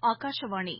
ஆகாஷவாணி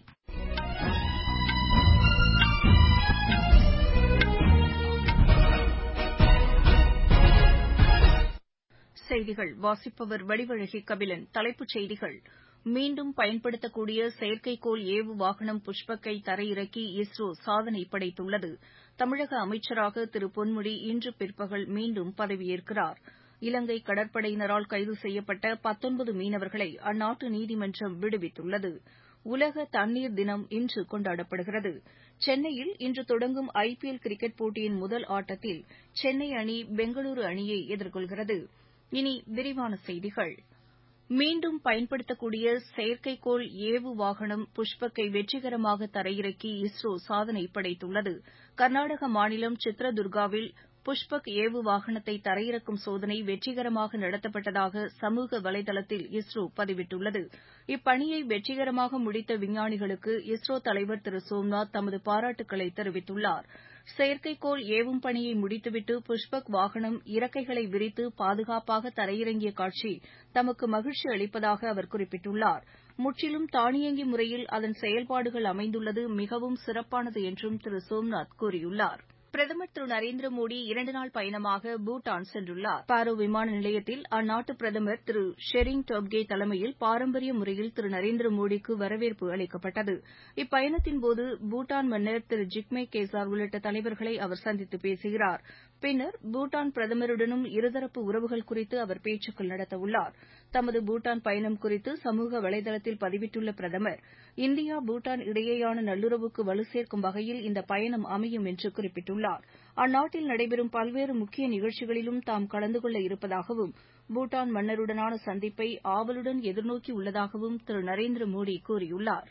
செய்திகள் வாசிப்பவர் வடிவழகி கபிலன் தலைப்புச் செய்திகள் மீண்டும் பயன்படுத்தக்கூடிய செயற்கைக்கோள் ஏவு வாகனம் புஷ்பக்கை தரையிறக்கி இஸ்ரோ சாதனை படைத்துள்ளது தமிழக அமைச்சராக திரு பொன்முடி இன்று பிற்பகல் மீண்டும் பதவியேற்கிறார் இலங்கை கடற்படையினரால் கைது செய்யப்பட்ட பத்தொன்பது மீனவர்களை அந்நாட்டு நீதிமன்றம் விடுவித்துள்ளது உலக தண்ணீர் தினம் இன்று கொண்டாடப்படுகிறது சென்னையில் இன்று தொடங்கும் ஐ பி எல் கிரிக்கெட் போட்டியின் முதல் ஆட்டத்தில் சென்னை அணி பெங்களூரு அணியை எதிர்கொள்கிறது இனி விரிவான செய்திகள் மீண்டும் பயன்படுத்தக்கூடிய செயற்கைக்கோள் ஏவு வாகனம் புஷ்பக்கை வெற்றிகரமாக தரையிறக்கி இஸ்ரோ சாதனை படைத்துள்ளது கர்நாடக மாநிலம் சித்ரதுர்காவில் புஷ்பக் ஏவு வாகனத்தை தரையிறக்கும் சோதனை வெற்றிகரமாக நடத்தப்பட்டதாக சமூக வலைதளத்தில் இஸ்ரோ பதிவிட்டுள்ளது இப்பணியை வெற்றிகரமாக முடித்த விஞ்ஞானிகளுக்கு இஸ்ரோ தலைவர் திரு சோம்நாத் தமது பாராட்டுக்களை தெரிவித்துள்ளார் செயற்கைக்கோள் ஏவும் பணியை முடித்துவிட்டு புஷ்பக் வாகனம் இறக்கைகளை விரித்து பாதுகாப்பாக தரையிறங்கிய காட்சி தமக்கு மகிழ்ச்சி அளிப்பதாக அவர் குறிப்பிட்டுள்ளார் முற்றிலும் தானியங்கி முறையில் அதன் செயல்பாடுகள் அமைந்துள்ளது மிகவும் சிறப்பானது என்றும் திரு சோம்நாத் கூறியுள்ளார் பிரதமர் திரு நரேந்திர மோடி இரண்டு நாள் பயணமாக பூட்டான் சென்றுள்ளார் பாரோ விமான நிலையத்தில் அந்நாட்டு பிரதமர் திரு ஷெரிங் டோப்கே தலைமையில் பாரம்பரிய முறையில் திரு நரேந்திர மோடிக்கு வரவேற்பு அளிக்கப்பட்டது இப்பயணத்தின்போது பூட்டான் மன்னர் திரு ஜிக்மே கேசார் உள்ளிட்ட தலைவர்களை அவர் சந்தித்து பேசுகிறார் பின்னர் பூட்டான் பிரதமருடனும் இருதரப்பு உறவுகள் குறித்து அவர் பேச்சுக்கள் நடத்தவுள்ளார் தமது பூட்டான் பயணம் குறித்து சமூக வலைதளத்தில் பதிவிட்டுள்ள பிரதமர் இந்தியா பூட்டான் இடையேயான நல்லுறவுக்கு வலு சேர்க்கும் வகையில் இந்த பயணம் அமையும் என்று குறிப்பிட்டுள்ளார் அந்நாட்டில் நடைபெறும் பல்வேறு முக்கிய நிகழ்ச்சிகளிலும் தாம் கலந்து கொள்ள இருப்பதாகவும் பூட்டான் மன்னருடனான சந்திப்பை ஆவலுடன் எதிர்நோக்கியுள்ளதாகவும் திரு நரேந்திர மோடி கூறியுள்ளார்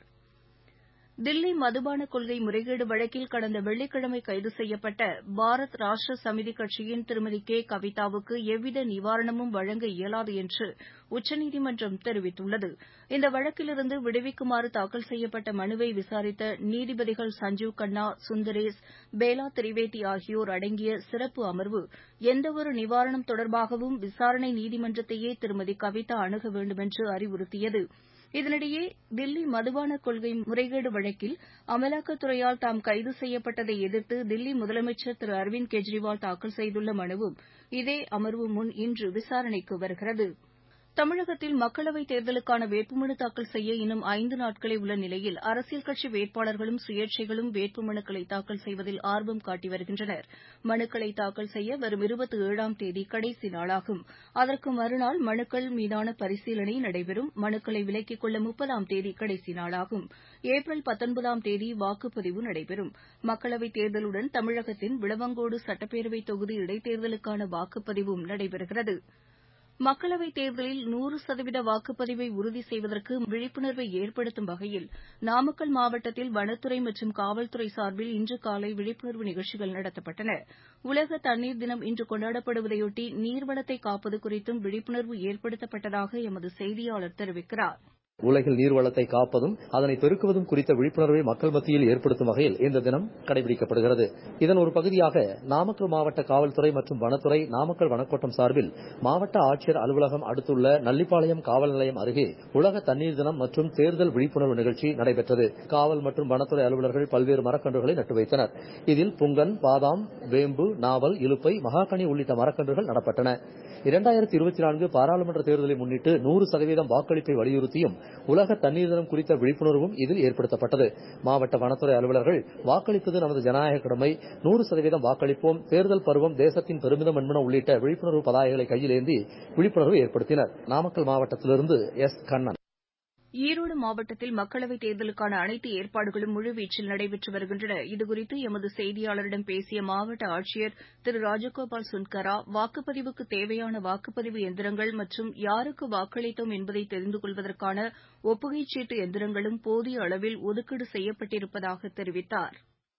தில்லி மதுபான கொள்கை முறைகேடு வழக்கில் கடந்த வெள்ளிக்கிழமை கைது செய்யப்பட்ட பாரத் ராஷ்டிர சமிதி கட்சியின் திருமதி கே கவிதாவுக்கு எவ்வித நிவாரணமும் வழங்க இயலாது என்று உச்சநீதிமன்றம் தெரிவித்துள்ளது இந்த வழக்கிலிருந்து விடுவிக்குமாறு தாக்கல் செய்யப்பட்ட மனுவை விசாரித்த நீதிபதிகள் சஞ்சீவ் கண்ணா சுந்தரேஸ் பேலா திரிவேதி ஆகியோர் அடங்கிய சிறப்பு அமர்வு எந்தவொரு நிவாரணம் தொடர்பாகவும் விசாரணை நீதிமன்றத்தையே திருமதி கவிதா அணுக வேண்டுமென்று அறிவுறுத்தியது இதனிடையே தில்லி மதுபான கொள்கை முறைகேடு வழக்கில் அமலாக்கத்துறையால் தாம் கைது செய்யப்பட்டதை எதிர்த்து தில்லி முதலமைச்சர் திரு அரவிந்த் கெஜ்ரிவால் தாக்கல் செய்துள்ள மனுவும் இதே அமர்வு முன் இன்று விசாரணைக்கு வருகிறது தமிழகத்தில் மக்களவைத் தேர்தலுக்கான வேட்புமனு தாக்கல் செய்ய இன்னும் ஐந்து நாட்களே உள்ள நிலையில் அரசியல் கட்சி வேட்பாளர்களும் சுயேட்சைகளும் வேட்புமனுக்களை தாக்கல் செய்வதில் ஆர்வம் காட்டி வருகின்றனர் மனுக்களை தாக்கல் செய்ய வரும் இருபத்தி ஏழாம் தேதி கடைசி நாளாகும் அதற்கு மறுநாள் மனுக்கள் மீதான பரிசீலனை நடைபெறும் மனுக்களை விலக்கிக் கொள்ள முப்பதாம் தேதி கடைசி நாளாகும் ஏப்ரல் பத்தொன்பதாம் தேதி வாக்குப்பதிவு நடைபெறும் மக்களவைத் தேர்தலுடன் தமிழகத்தின் விளவங்கோடு சட்டப்பேரவைத் தொகுதி இடைத்தேர்தலுக்கான வாக்குப்பதிவும் நடைபெறுகிறது மக்களவைத் தேர்தலில் நூறு சதவீத வாக்குப்பதிவை உறுதி செய்வதற்கு விழிப்புணர்வை ஏற்படுத்தும் வகையில் நாமக்கல் மாவட்டத்தில் வனத்துறை மற்றும் காவல்துறை சார்பில் இன்று காலை விழிப்புணர்வு நிகழ்ச்சிகள் நடத்தப்பட்டன உலக தண்ணீர் தினம் இன்று கொண்டாடப்படுவதையொட்டி நீர்வளத்தை காப்பது குறித்தும் விழிப்புணர்வு ஏற்படுத்தப்பட்டதாக எமது செய்தியாளர் தெரிவிக்கிறார் உலகில் நீர்வளத்தை காப்பதும் அதனை பெருக்குவதும் குறித்த விழிப்புணர்வை மக்கள் மத்தியில் ஏற்படுத்தும் வகையில் இந்த தினம் கடைபிடிக்கப்படுகிறது இதன் ஒரு பகுதியாக நாமக்கல் மாவட்ட காவல்துறை மற்றும் வனத்துறை நாமக்கல் வனக்கோட்டம் சார்பில் மாவட்ட ஆட்சியர் அலுவலகம் அடுத்துள்ள நல்லிப்பாளையம் காவல் நிலையம் அருகே உலக தண்ணீர் தினம் மற்றும் தேர்தல் விழிப்புணர்வு நிகழ்ச்சி நடைபெற்றது காவல் மற்றும் வனத்துறை அலுவலர்கள் பல்வேறு மரக்கன்றுகளை நட்டு வைத்தனர் இதில் புங்கன் பாதாம் வேம்பு நாவல் இலுப்பை மகாகனி உள்ளிட்ட மரக்கன்றுகள் நடப்பட்டன இரண்டாயிரத்தி இருபத்தி நான்கு பாராளுமன்ற தேர்தலை முன்னிட்டு நூறு சதவீதம் வாக்களிப்பை வலியுறுத்தியும் உலக தண்ணீர் தினம் குறித்த விழிப்புணர்வும் இதில் ஏற்படுத்தப்பட்டது மாவட்ட வனத்துறை அலுவலர்கள் வாக்களிப்பது நமது ஜனநாயக கடமை நூறு சதவீதம் வாக்களிப்போம் தேர்தல் பருவம் தேசத்தின் பெருமிதம் என்பன உள்ளிட்ட விழிப்புணர்வு பதாகைகளை கையில் ஏந்தி விழிப்புணர்வு ஏற்படுத்தினர் நாமக்கல் மாவட்டத்திலிருந்து எஸ் கண்ணன் ஈரோடு மாவட்டத்தில் மக்களவைத் தேர்தலுக்கான அனைத்து ஏற்பாடுகளும் முழுவீச்சில் நடைபெற்று வருகின்றன இதுகுறித்து எமது செய்தியாளரிடம் பேசிய மாவட்ட ஆட்சியர் திரு ராஜகோபால் சுன்கரா வாக்குப்பதிவுக்கு தேவையான வாக்குப்பதிவு எந்திரங்கள் மற்றும் யாருக்கு வாக்களித்தோம் என்பதை தெரிந்து கொள்வதற்கான ஒப்புகைச் சீட்டு எந்திரங்களும் போதிய அளவில் ஒதுக்கீடு செய்யப்பட்டிருப்பதாக தெரிவித்தார்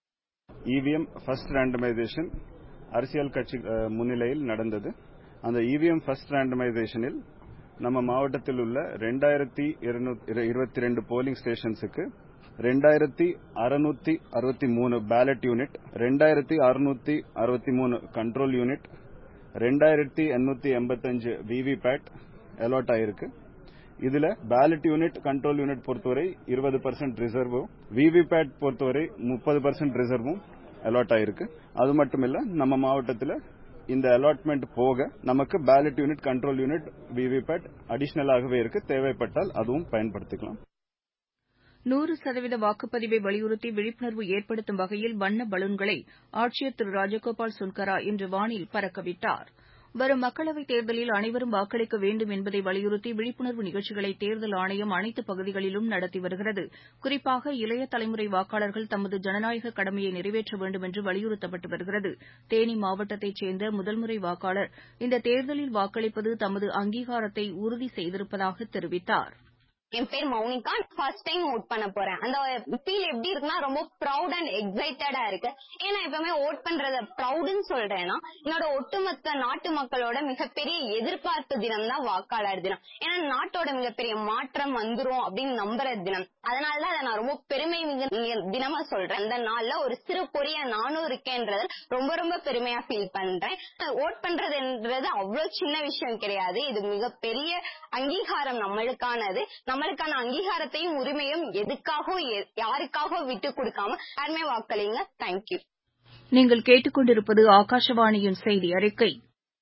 இவிஎம் ஃபர்ஸ்ட் ரேண்டமைசேஷன் அரசியல் கட்சி முன்னிலையில் நடந்தது அந்த இவிஎம் ஃபர்ஸ்ட் ரேண்டமைசேஷனில் நம்ம மாவட்டத்தில் உள்ள ரெண்டாயிரத்தி இருபத்தி ரெண்டு போலிங் ஸ்டேஷன்ஸுக்கு ரெண்டாயிரத்தி அறுநூத்தி அறுபத்தி மூணு பேலட் யூனிட் ரெண்டாயிரத்தி அறுநூத்தி அறுபத்தி மூணு கண்ட்ரோல் யூனிட் ரெண்டாயிரத்தி எண்ணூத்தி எண்பத்தஞ்சு விவிபேட் அலாட் ஆயிருக்கு இதுல பேலட் யூனிட் கண்ட்ரோல் யூனிட் பொறுத்தவரை இருபது பர்சன்ட் ரிசர்வும் விவிபேட் பொறுத்தவரை முப்பது பர்சன்ட் ரிசர்வும் அலாட் ஆயிருக்கு அது மட்டும் இல்ல நம்ம மாவட்டத்தில் இந்த அலாட்மெண்ட் போக நமக்கு ballot unit control unit VVPAT அடிஷனலாகவே இருக்கு தேவைப்பட்டால் அதுவும் பயன்படுத்திக்கலாம் நூறு சதவீத வாக்குப்பதிவை வலியுறுத்தி விழிப்புணர்வு ஏற்படுத்தும் வகையில் வண்ண பலூன்களை ஆட்சியர் திரு ராஜகோபால் சுன்கரா இன்று வானில் பறக்கவிட்டார் வரும் மக்களவைத் தேர்தலில் அனைவரும் வாக்களிக்க வேண்டும் என்பதை வலியுறுத்தி விழிப்புணர்வு நிகழ்ச்சிகளை தேர்தல் ஆணையம் அனைத்து பகுதிகளிலும் நடத்தி வருகிறது குறிப்பாக இளைய தலைமுறை வாக்காளர்கள் தமது ஜனநாயக கடமையை நிறைவேற்ற வேண்டும் என்று வலியுறுத்தப்பட்டு வருகிறது தேனி மாவட்டத்தைச் சேர்ந்த முதல்முறை வாக்காளர் இந்த தேர்தலில் வாக்களிப்பது தமது அங்கீகாரத்தை உறுதி செய்திருப்பதாக தெரிவித்தார் என் பேர் மௌனிகா ஃபர்ஸ்ட் டைம் ஓட் பண்ண போறேன் அந்த ஃபீல் எப்படி இருக்குன்னா ரொம்ப ப்ரௌட் அண்ட் எக்ஸைட்டடா இருக்கு ஏன்னா எப்பவுமே ஓட் பண்றத ப்ரௌடுன்னு சொல்றேன்னா என்னோட ஒட்டுமொத்த நாட்டு மக்களோட மிகப்பெரிய எதிர்பார்ப்பு தினம் தான் வாக்காளர் தினம் ஏன்னா நாட்டோட மிகப்பெரிய மாற்றம் வந்துரும் அப்படின்னு நம்புற தினம் அதனாலதான் அதை நான் ரொம்ப பெருமை மிகு தினமா சொல்றேன் அந்த நாள்ல ஒரு சிறு பொரிய நானும் இருக்கேன்றது ரொம்ப ரொம்ப பெருமையா ஃபீல் பண்றேன் ஓட் பண்றதுன்றது அவ்வளவு சின்ன விஷயம் கிடையாது இது மிகப்பெரிய அங்கீகாரம் நம்மளுக்கானது நம்மளுக்கான அங்கீகாரத்தையும் உரிமையும் எதுக்காகவும் யாருக்காகவும் விட்டு கொடுக்காம யாருமே வாக்களிங்க தேங்க்யூ நீங்கள் கேட்டுக்கொண்டிருப்பது ஆகாஷவாணியின் செய்தி அறிக்கை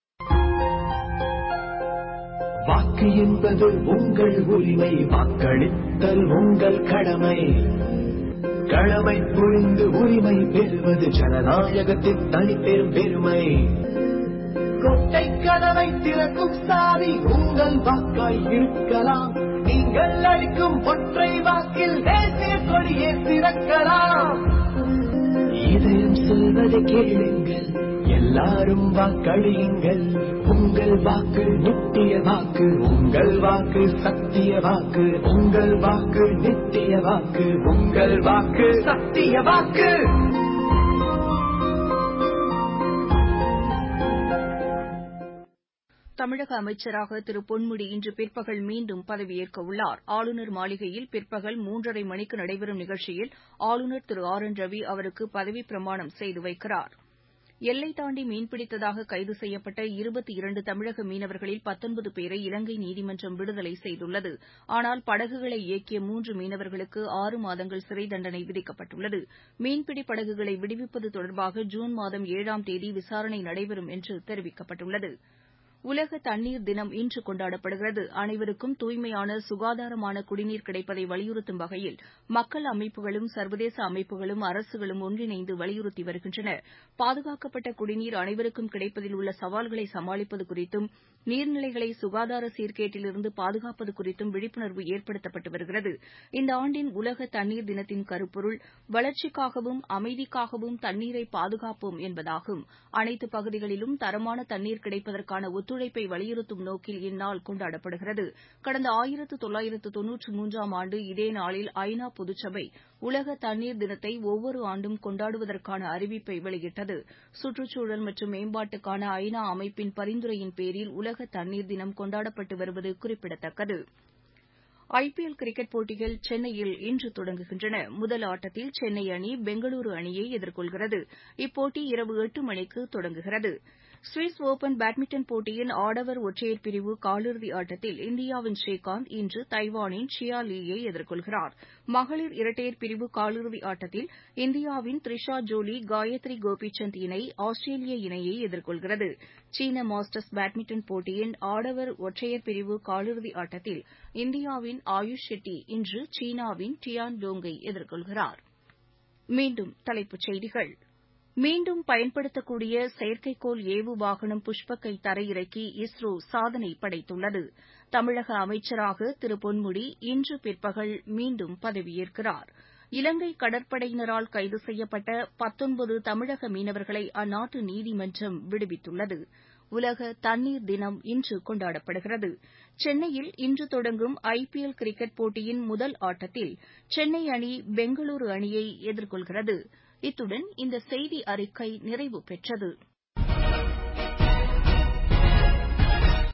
வாக்கு என்பது உங்கள் உரிமை வாக்களித்தல் உங்கள் கடமை கடமை புரிந்து உரிமை பெறுவது ஜனநாயகத்தின் தனிப்பெரும் பெருமை கொட்டை கதவை திறக்கும் சாவி உங்கள் வாக்காய் இருக்கலாம் நீங்கள் அளிக்கும் ஒற்றை வாக்கில் தேசிய கொடியே திறக்கலாம் இதயம் சொல்வதை கேளுங்கள் எல்லாரும் வாக்களியுங்கள் உங்கள் வாக்கு நித்திய வாக்கு உங்கள் வாக்கு சத்திய வாக்கு உங்கள் வாக்கு நித்திய வாக்கு உங்கள் வாக்கு சத்திய வாக்கு தமிழக அமைச்சராக திரு பொன்முடி இன்று பிற்பகல் மீண்டும் பதவியேற்க உள்ளார் ஆளுநர் மாளிகையில் பிற்பகல் மூன்றரை மணிக்கு நடைபெறும் நிகழ்ச்சியில் ஆளுநர் திரு ஆர் என் ரவி அவருக்கு பதவிப் பிரமாணம் செய்து வைக்கிறார் எல்லை தாண்டி மீன்பிடித்ததாக கைது செய்யப்பட்ட இருபத்தி இரண்டு தமிழக மீனவர்களில் பத்தொன்பது பேரை இலங்கை நீதிமன்றம் விடுதலை செய்துள்ளது ஆனால் படகுகளை இயக்கிய மூன்று மீனவர்களுக்கு ஆறு மாதங்கள் சிறை தண்டனை விதிக்கப்பட்டுள்ளது மீன்பிடி படகுகளை விடுவிப்பது தொடர்பாக ஜூன் மாதம் ஏழாம் தேதி விசாரணை நடைபெறும் என்று தெரிவிக்கப்பட்டுள்ளது உலக தண்ணீர் தினம் இன்று கொண்டாடப்படுகிறது அனைவருக்கும் தூய்மையான சுகாதாரமான குடிநீர் கிடைப்பதை வலியுறுத்தும் வகையில் மக்கள் அமைப்புகளும் சர்வதேச அமைப்புகளும் அரசுகளும் ஒன்றிணைந்து வலியுறுத்தி வருகின்றன பாதுகாக்கப்பட்ட குடிநீர் அனைவருக்கும் கிடைப்பதில் உள்ள சவால்களை சமாளிப்பது குறித்தும் நீர்நிலைகளை சுகாதார சீர்கேட்டிலிருந்து பாதுகாப்பது குறித்தும் விழிப்புணர்வு ஏற்படுத்தப்பட்டு வருகிறது இந்த ஆண்டின் உலக தண்ணீர் தினத்தின் கருப்பொருள் வளர்ச்சிக்காகவும் அமைதிக்காகவும் தண்ணீரை பாதுகாப்போம் என்பதாகும் அனைத்து பகுதிகளிலும் தரமான தண்ணீர் கிடைப்பதற்கான ஒத்துழைப்பை வலியுறுத்தும் நோக்கில் இந்நாள் கொண்டாடப்படுகிறது கடந்த ஆயிரத்து தொள்ளாயிரத்து தொன்னூற்று மூன்றாம் ஆண்டு இதே நாளில் ஐநா பொதுச்சபை உலக தண்ணீர் தினத்தை ஒவ்வொரு ஆண்டும் கொண்டாடுவதற்கான அறிவிப்பை வெளியிட்டது சுற்றுச்சூழல் மற்றும் மேம்பாட்டுக்கான ஐநா அமைப்பின் பரிந்துரையின் பேரில் உலக தண்ணீர் தினம் கொண்டாடப்பட்டு வருவது குறிப்பிடத்தக்கது ஐபிஎல் கிரிக்கெட் போட்டிகள் சென்னையில் இன்று தொடங்குகின்றன முதல் ஆட்டத்தில் சென்னை அணி பெங்களூரு அணியை எதிர்கொள்கிறது இப்போட்டி இரவு எட்டு மணிக்கு தொடங்குகிறது சுவிஸ் ஒபன் பேட்மிண்டன் போட்டியின் ஆடவர் ஒற்றையர் பிரிவு காலிறுதி ஆட்டத்தில் இந்தியாவின் ஸ்ரீகாந்த் இன்று தைவானின் சியா லீயை எதிர்கொள்கிறார் மகளிர் இரட்டையர் பிரிவு காலிறுதி ஆட்டத்தில் இந்தியாவின் த்ரிஷா ஜோலி காயத்ரி கோபிசந்த் இணை ஆஸ்திரேலிய இணையை எதிர்கொள்கிறது சீன மாஸ்டர்ஸ் பேட்மிண்டன் போட்டியின் ஆடவர் ஒற்றையர் பிரிவு காலிறுதி ஆட்டத்தில் இந்தியாவின் ஆயுஷ் ஷெட்டி இன்று சீனாவின் டியான் லோங்கை எதிர்கொள்கிறார் மீண்டும் தலைப்புச் செய்திகள் மீண்டும் பயன்படுத்தக்கூடிய செயற்கைக்கோள் ஏவு வாகனம் புஷ்பக்கை தரையிறக்கி இஸ்ரோ சாதனை படைத்துள்ளது தமிழக அமைச்சராக திரு பொன்முடி இன்று பிற்பகல் மீண்டும் பதவியேற்கிறார் இலங்கை கடற்படையினரால் கைது செய்யப்பட்ட பத்தொன்பது தமிழக மீனவர்களை அந்நாட்டு நீதிமன்றம் விடுவித்துள்ளது உலக தண்ணீர் தினம் இன்று கொண்டாடப்படுகிறது சென்னையில் இன்று தொடங்கும் ஐபிஎல் கிரிக்கெட் போட்டியின் முதல் ஆட்டத்தில் சென்னை அணி பெங்களூரு அணியை எதிர்கொள்கிறது இத்துடன் இந்த செய்தி அறிக்கை நிறைவு பெற்றது